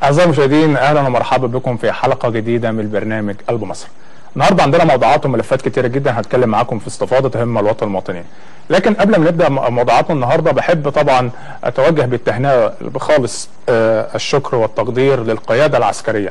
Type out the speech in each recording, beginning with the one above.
أعزائي المشاهدين أهلا ومرحبا بكم في حلقة جديدة من برنامج قلب مصر. النهارده عندنا موضوعات وملفات كتيرة جدا هتكلم معاكم في استفاضة تهم الوطن المواطنين. لكن قبل ما نبدا موضوعاتنا النهارده بحب طبعا اتوجه بالتهنئه بخالص آه، الشكر والتقدير للقياده العسكريه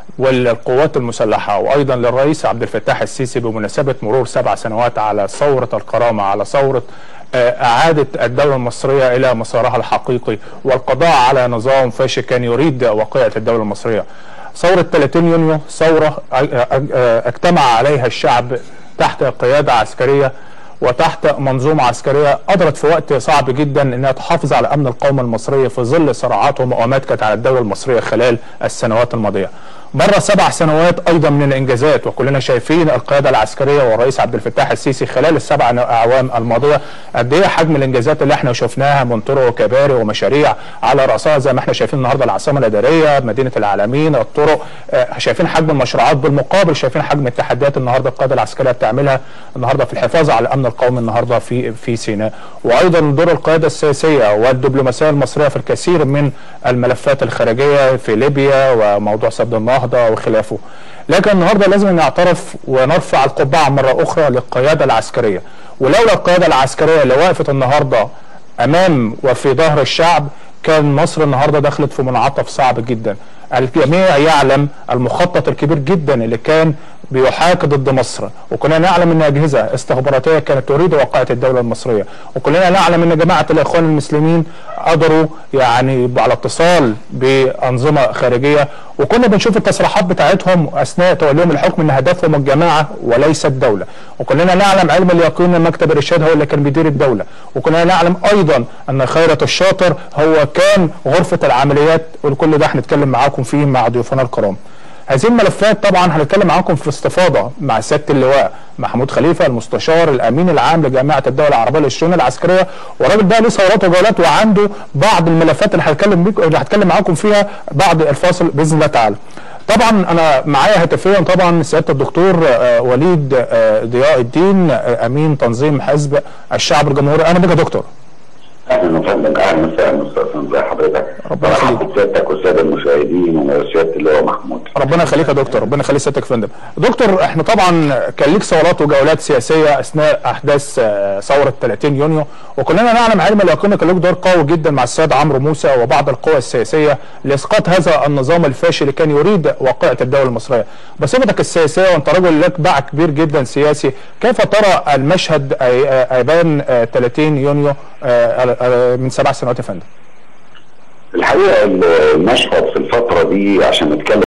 والقوات المسلحه وايضا للرئيس عبد الفتاح السيسي بمناسبه مرور سبع سنوات على ثوره الكرامه على ثوره آه، اعاده الدوله المصريه الى مسارها الحقيقي والقضاء على نظام فاشل كان يريد وقيعه الدوله المصريه. ثوره 30 يونيو ثوره آه، آه، اجتمع عليها الشعب تحت قياده عسكريه وتحت منظومه عسكريه قدرت في وقت صعب جدا انها تحافظ على امن القومه المصريه في ظل صراعات ومقاومات كانت على الدوله المصريه خلال السنوات الماضيه. مر سبع سنوات ايضا من الانجازات وكلنا شايفين القياده العسكريه والرئيس عبد الفتاح السيسي خلال السبع اعوام الماضيه قد ايه حجم الانجازات اللي احنا شفناها من طرق وكباري ومشاريع على راسها زي ما احنا شايفين النهارده العاصمه الاداريه مدينه العالمين الطرق آه، شايفين حجم المشروعات بالمقابل شايفين حجم التحديات النهارده القياده العسكريه بتعملها النهارده في الحفاظ على الامن القومي النهارده في في سيناء وايضا دور القياده السياسيه والدبلوماسيه المصريه في الكثير من الملفات الخارجيه في ليبيا وموضوع سد النهضه وخلافه لكن النهارده لازم نعترف ونرفع القبعه مره اخرى للقياده العسكريه ولولا القياده العسكريه اللي وقفت النهارده امام وفي ظهر الشعب كان مصر النهارده دخلت في منعطف صعب جدا الجميع يعلم المخطط الكبير جدا اللي كان بيحاك ضد مصر وكلنا نعلم ان اجهزه استخباراتيه كانت تريد وقائع الدوله المصريه وكلنا نعلم ان جماعه الاخوان المسلمين قدروا يعني على اتصال بانظمه خارجيه وكنا بنشوف التصريحات بتاعتهم اثناء توليهم الحكم ان هدفهم الجماعه وليس الدوله وكلنا نعلم علم اليقين ان مكتب الارشاد هو اللي كان بيدير الدوله وكلنا نعلم ايضا ان خيرت الشاطر هو كان غرفه العمليات وكل ده هنتكلم معاكم فيه مع ضيوفنا الكرام هذه الملفات طبعا هنتكلم معاكم في استفاضه مع سياده اللواء محمود خليفه المستشار الامين العام لجامعه الدول العربيه للشؤون العسكريه والراجل ده له ثورات وجولات وعنده بعض الملفات اللي هتكلم بيك اللي هتكلم معاكم فيها بعد الفاصل باذن الله تعالى. طبعا انا معايا هاتفيا طبعا سياده الدكتور آه، وليد آه، ضياء الدين آه، امين تنظيم حزب الشعب الجمهوري اهلا بك يا دكتور. اهلا وسهلا اهلا وسهلا استاذ ازي حضرتك ربنا يخليك. برحب بسيادتك والساده المشاهدين وسياده اللواء محمود ربنا يخليك يا دكتور ربنا يخلي سيادتك يا فندم دكتور احنا طبعا كان ليك ثورات وجولات سياسيه اثناء احداث آه، ثوره 30 يونيو وكلنا نعلم علم اليقين كان لك دور قوي جدا مع السيد عمرو موسى وبعض القوى السياسيه لاسقاط هذا النظام الفاشل اللي كان يريد وقائعه الدوله المصريه بصفتك السياسيه وانت رجل لك باع كبير جدا سياسي كيف ترى المشهد أي- آه، ابان آه، 30 يونيو آه، آه، من سبع سنوات يا فندم الحقيقه المشهد في الفتره دي عشان نتكلم